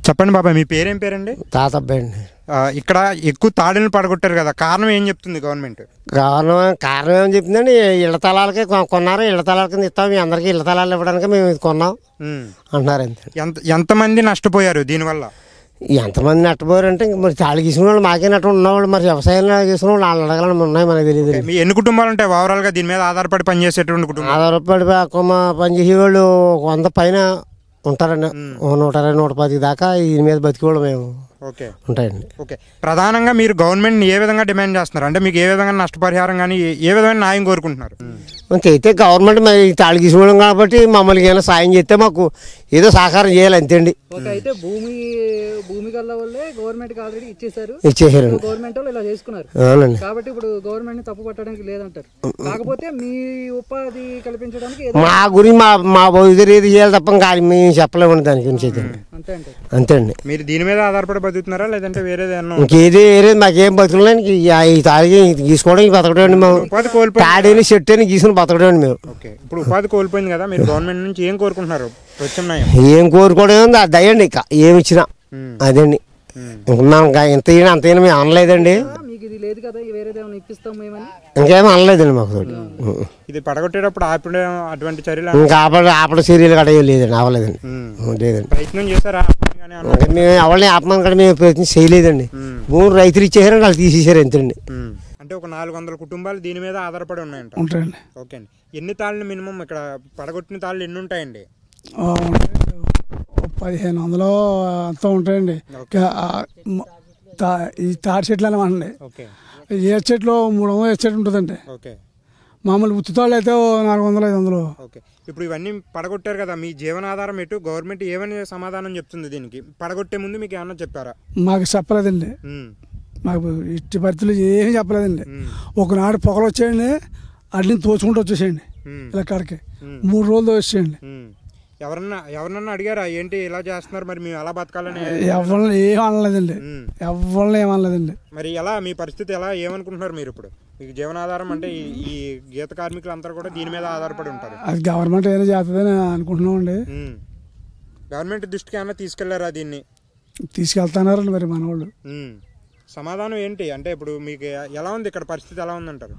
చెప్పండి బాబాయ్ మీ పేరేం పేరండి తాత అబ్బాయి అండి ఆ, ఇక్కడ ఎక్కువ తాడులను పడగొట్టారు కదా కారణం ఏం చెప్తుంది గవర్నమెంట్ కారణం కారణం ఏమని చెప్తుందండి ఇళ్ల తలాలకే కొ- కొన్నారు ఇళ్ల తలాల కింద ఇస్తాం మీ అందరికీ ఇళ్ల తలాలు ఇవ్వడానికి మేము ఇది కొన్నాం ఉమ్. అంటున్నారు అంతే ఎంత ఎంతమంది నష్టపోయారు దీనివల్ల ఎంతమంది నట్టపోయారంటే ఇంక మరి తాళి గీసిన వాళ్ళు మాకే నట్టు ఉన్నవాళ్ళు మరి వ్యవసాయం గీసిన వాళ్ళు వాళ్ళని అడగాలని ఉన్నాయి మనకు తెలియదు మీ ఎన్ని కుటుంబాలు ఉంటాయి ఓవరాల్ గా దీని మీద ఆధారపడి పనిచేసేటువంటి కుటుంబం ఆధారపడి కొమ్మ పనిచేసే వాళ్ళు ఒక వంద పైన ఉంటారండి ఓ నూట ఇరవై నూట పది దాకా దీని మీద బతికేవాళ్ళు మేము ఓకే ఉంటాయండి ఓకే ప్రధానంగా మీరు గవర్నమెంట్ ఏ విధంగా డిమాండ్ చేస్తున్నారు అంటే మీకు ఏ విధంగా నష్టపరిహారం కానీ ఏ- ఏ విధమైన న్యాయం కోరుకుంటున్నారు అయితే గవర్నమెంట్ మరి తాళి గీసుకోవడం కాబట్టి మమ్మల్ని ఏమైనా సాయం చేస్తే మాకు ఏదో సహకారం చేయాలి అంతే అండి ఓకే అయితే భూమి భూమి గల్ల వాళ్ళే గవర్నమెంట్ కి ఆల్రెడీ ఇచ్చేసారు ఇచ్చేసారండి గవర్నమెంట్ వాళ్ళు ఇలా చేసుకున్నారు అవునండి కాబట్టి ఇప్పుడు గవర్నమెంట్ ని తప్పు పట్టడానికి లేదంటారు కాకపోతే మీ ఉపాధి కల్పించడానికి ఏదో మా గురించి మా మా భవిష్యత్తు ఏది చేయాలి తప్ప ఇంకా మేము చెప్పలేమండి దాని గురించి అయితే అంతే అంటే అంతే అండి మీరు దీని మీద ఆధారపడి బతుకుతున్నారా లేదంటే వేరేది ఏమన్నా ఇంకేది వేరే మాకేం బతుకులేదు ఈ తాళి గీసుకోవడానికి బతకడం అండి మేము ఉపాధి కోల్పోయి తాడేని చెట్టు అని గీసుకుని బతకడం అండి మేము ఓకే ఇప్పుడు ఉపాధి కోల్పోయింది కదా మీరు గవర్నమెంట్ నుంచి ఏం కోరుకుంటున్నారు ప్రత్యామ్నాయం ఏం కోరుకోవడం ఉంది అది దయండి ఇక ఏమి ఇచ్చినా ఉమ్. అదండి ఉమ్. ఇంక మేము ఇంకా ఇంత అయినా అంత అయినా మేము అనలేదండి మీకు ఇది లేదు కదా వేరేది ఏమైనా ఇప్పిస్తాం మేమని ఇంకేం అనలేదండి మాకు తోటి. ఇది పడగొట్టేటప్పుడు ఆపడే అటువంటి చర్యలు ఇంకా ఆపడ ఆపడ చర్యలు కడ ఏం లేదండి అవ్వలేదండి ఉమ్. లేదండి ప్రయత్నం చేశారా కానీ అన్న- ఇంకా మేము ఎవరిని ఆపమని కూడా మేము ప్రయత్నం చేయలేదండి ఉమ్. భూమి రైతులు ఇచ్చేసారండి వాళ్ళు తీసేసారు ఎంతండి ఉమ్. అంటే ఒక నాలుగు వందల కుటుంబాలు దీని మీద ఆధారపడి ఉన్నాయంట ఉంటాయండి ఓకే అండి ఎన్ని తాళ్ళు మినిమం ఇక్కడ పడగొట్టిన తాళ్ళు ఎన్ని ఉంటాయండి ఆ, ఉంటాయండి. ఓ పదిహేను వందలు అంతా ఉంటాయండి కా- ఆ, మ- తా- ఈ తాడి చెట్లు అనమానండి ఓకే ఏ చెట్లు మూడు వందలు ఏ చెట్టు ఉంటుందండి ఓకే మామూలు ఉత్తుతాళ్ళు అయితే ఓ నాలుగు వందలు ఐదు వందలు ఓకే ఇప్పుడు ఇవన్నీ పడగొట్టారు కదా మీ జీవనాధారం ఎటు గవర్నమెంట్ ఏమని సమాధానం చెప్తుంది దీనికి పడగొట్టే ముందు మీకు ఏమన్నా చెప్పారా మాకు చెప్పలేదండి ఉమ్. మాకు ఇట్టి పరిస్థితులు ఏమీ చెప్పలేదండి ఉమ్. ఒకనాడు పొగలు వచ్చేయండి అట్లని తోచుకుంటూ వచ్చేసేయండి ఉమ్. ఇలా కాడికి ఉమ్. మూడు రోజులు వచ్చేయండి ఉమ్. ఎవరన్నా ఎవరన్నా అడిగారా ఏంటి ఇలా చేస్తున్నారు మరి మేము ఎలా బతకాలని ఎవరిని ఏం అనలేదండి ఉమ్. ఎవరిని ఏం అనలేదండి మరి ఎలా మీ పరిస్థితి ఎలా ఏమనుకుంటున్నారు మీరు ఇప్పుడు మీకు జీవనాధారం అంటే ఈ ఈ గీత కార్మికులు అందరూ కూడా దీని మీద ఆధారపడి ఉంటారు అది గవర్నమెంట్ ఏమైనా చేస్తుందని అనుకుంటున్నామండి ఉమ్. గవర్నమెంట్ దృష్టికి ఏమన్నా తీసుకెళ్లారా దీన్ని తీసుకెళ్తున్నారండి మరి మన వాళ్ళు ఉమ్. సమాధానం ఏంటి అంటే ఇప్పుడు మీకు ఎలా ఉంది ఇక్కడ పరిస్థితి ఎలా ఉందంటారు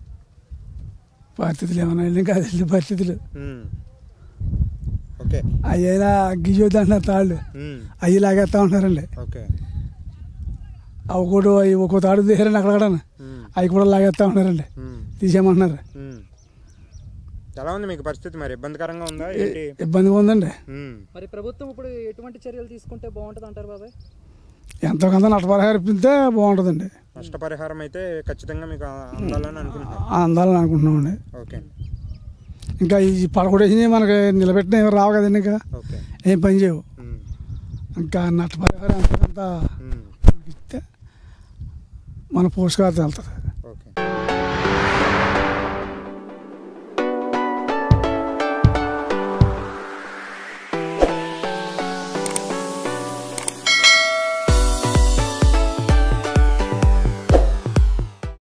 పరిస్థితులు ఏమైనా వెళ్ళి కాదు వెళ్ళి పరిస్థితులు ఉమ్. ఓకే అయ్యైనా గిజొద్దు అంటున్నారు తాళ్ళు ఉమ్. అవి లాగేస్తా ఉంటారండి ఓకే అవి కూడా అవి ఒక్కో తాడు తీసారండి అక్కడ ఉమ్. అవి కూడా లాగేస్తా ఉన్నారండి ఉమ్. తీసేయమంటున్నారు ఉమ్. ఎలా ఉంది మీకు పరిస్థితి మరి ఇబ్బందికరంగా ఉందా ఏంటి ఇబ్బందిగా ఉందండి ఉమ్. మరి ప్రభుత్వం ఇప్పుడు ఎటువంటి చర్యలు తీసుకుంటే బాగుంటుంది అంటారు బాబాయ్ ఎంతో కొంత నష్టపరిహారం ఇప్పితే బాగుంటుందండి నష్టపరిహారం అయితే ఖచ్చితంగా మీకు అందాలని అనుకుంటున్నాను అందాలని అనుకుంటున్నామండి ఓకే అండి ఇంకా ఈ పడకొడేసి మనకి నిలబెట్టిన ఏమి రావు కదండి ఇంకా ఓకే ఏం పని చేయవు ఉమ్. ఇంకా నష్టపరిహారం ఎంతో కొంత ఉమ్. మనకి ఇస్తే మన పోషకాలు వెళ్తుంది